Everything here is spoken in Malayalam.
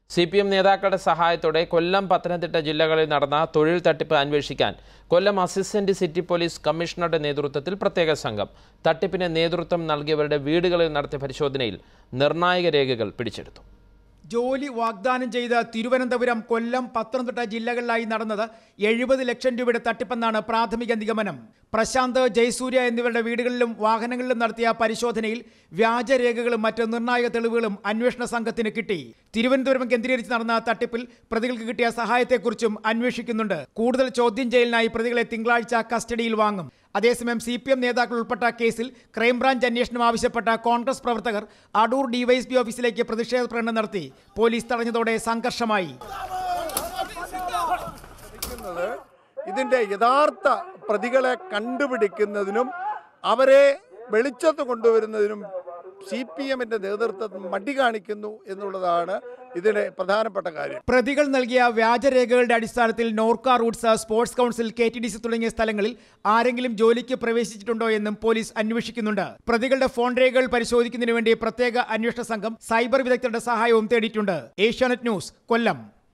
സി പി എം നേതാക്കളുടെ സഹായത്തോടെ കൊല്ലം പത്തനംതിട്ട ജില്ലകളിൽ നടന്ന തൊഴിൽ തട്ടിപ്പ് അന്വേഷിക്കാൻ കൊല്ലം അസിസ്റ്റന്റ് സിറ്റി പോലീസ് കമ്മീഷണറുടെ നേതൃത്വത്തിൽ പ്രത്യേക സംഘം തട്ടിപ്പിന് നേതൃത്വം നൽകിയവരുടെ വീടുകളിൽ നടത്തിയ പരിശോധനയിൽ നിർണായക രേഖകൾ പിടിച്ചെടുത്തു ജോലി വാഗ്ദാനം ചെയ്ത് തിരുവനന്തപുരം കൊല്ലം പത്തനംതിട്ട ജില്ലകളിലായി നടന്നത് എഴുപത് ലക്ഷം രൂപയുടെ തട്ടിപ്പെന്നാണ് പ്രാഥമിക നിഗമനം പ്രശാന്ത് ജയസൂര്യ എന്നിവരുടെ വീടുകളിലും വാഹനങ്ങളിലും നടത്തിയ പരിശോധനയിൽ വ്യാജരേഖകളും മറ്റ് നിർണായക തെളിവുകളും അന്വേഷണ സംഘത്തിന് കിട്ടി തിരുവനന്തപുരം കേന്ദ്രീകരിച്ച് നടന്ന തട്ടിപ്പിൽ പ്രതികൾക്ക് കിട്ടിയ സഹായത്തെക്കുറിച്ചും അന്വേഷിക്കുന്നുണ്ട് കൂടുതൽ ചോദ്യം ചെയ്യലിനായി പ്രതികളെ തിങ്കളാഴ്ച കസ്റ്റഡിയിൽ വാങ്ങും അതേസമയം സി പി എം നേതാക്കൾ ഉൾപ്പെട്ട കേസിൽ ക്രൈംബ്രാഞ്ച് അന്വേഷണം ആവശ്യപ്പെട്ട കോൺഗ്രസ് പ്രവർത്തകർ അടൂർ ഡിവൈഎസ്പി ഓഫീസിലേക്ക് പ്രതിഷേധ പ്രകടനം നടത്തി പോലീസ് തടഞ്ഞതോടെ സംഘർഷമായി ചെയ്യുന്നത് ഇതിന്റെ യഥാർത്ഥ പ്രതികളെ കണ്ടുപിടിക്കുന്നതിനും അവരെ വെളിച്ചത്ത് കൊണ്ടുവരുന്നതിനും സി പി എമ്മിന്റെ നേതൃത്വം മടി കാണിക്കുന്നു എന്നുള്ളതാണ് ഇതിലെ പ്രധാനപ്പെട്ട കാര്യം പ്രതികൾ നൽകിയ വ്യാജരേഖകളുടെ അടിസ്ഥാനത്തിൽ Norka Roots sports council K T D C തുടങ്ങിയ സ്ഥലങ്ങളിൽ ആരെങ്കിലും ജോലിക്ക് പ്രവേശിച്ചിട്ടുണ്ടോ എന്നും പോലീസ് അന്വേഷിക്കുന്നുണ്ട് പ്രതികളുടെ ഫോൺ രേഖകൾ പരിശോധിക്കുന്നതിന് വേണ്ടി പ്രത്യേക അന്വേഷണ സംഘം സൈബർ വിദഗ്ധരുടെ സഹായവും തേടിയിട്ടുണ്ട് ഏഷ്യാനെറ്റ് ന്യൂസ് കൊല്ലം